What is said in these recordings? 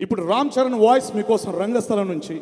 ఇప్పుడు రామ్ చరణ్ వాయిస్ మీకోసం రంగస్థలం నుంచి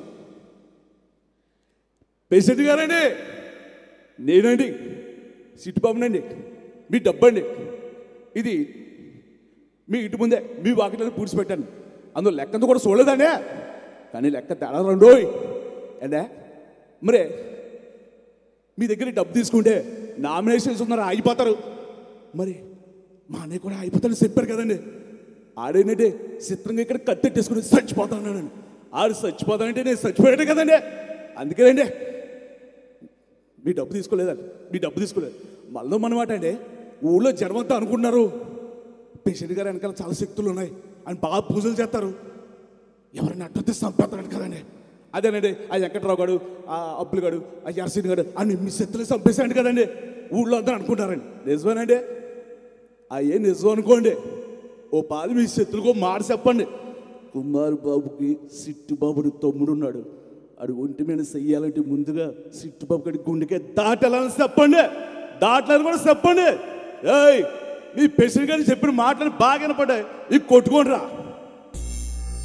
పేషెంట్ గారండి నేనండి సిట్టుబాబునండి మీ డబ్బండి ఇది మీ ఇంటి ముందే మీ వాకిట్లో పూడ్చిపెట్టాను అందులో లెక్కంతా కూడా చూడలేదండి కానీ లెక్క తేడా రెండోయ్ ఏంటే మరే మీ దగ్గర డబ్బు తీసుకుంటే నామినేషన్స్ ఉన్నారు అయిపోతారు మరి మా అన్నయ్య కూడా అయిపోతాడని చెప్పారు కదండి ఆడేంటంటే చిత్రంగా ఇక్కడ కత్తెట్టేసుకుని చచ్చిపోతాను ఆడు చచ్చిపోతానంటే నేను చచ్చిపోయాడు కదండి అందుకేనండి మీ డబ్బు తీసుకోలేదండి మీ డబ్బు తీసుకోలేదు మళ్ళీ మనమాట అండి ఊళ్ళో జనమంతా అనుకుంటున్నారు పేషెంట్ గారు వెనకాల చాలా శక్తులు ఉన్నాయి అని బాగా పూజలు చేస్తారు ఎవరైనా అడ్డొస్తే చంపేస్తాడు కదండి అదేనండి ఆ వెంకట్రావు గారు ఆ అప్పులు గారు ఆ యార్సీన్ గారు అని మీ శక్తులు చంపేశాడు కదండి ఊళ్ళో అందరూ అనుకుంటారండి నిజమేనండి అయ్యే నిజం అనుకోండి ఓ పాది మీ శత్రువుకో మాట చెప్పండి కుమార్ బాబుకి సిట్టుబాబుడి తమ్ముడు ఉన్నాడు అడు ఒంటి మీద చెయ్యాలంటే ముందుగా సిట్టుబాబు గడి గుండెకే దాటాలని చెప్పండి దాటలని కూడా చెప్పండి ఏయ్ మీ ప్రెసిడెంట్ గారు చెప్పిన మాటలు బాగా వినపడ్డాయి ఇవి కొట్టుకోండి రా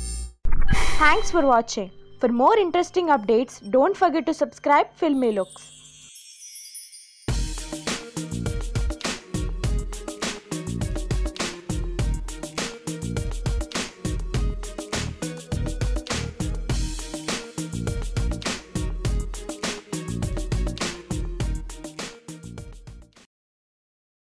Thanks for watching. For more interesting updates, don't forget to subscribe Filmy Looks.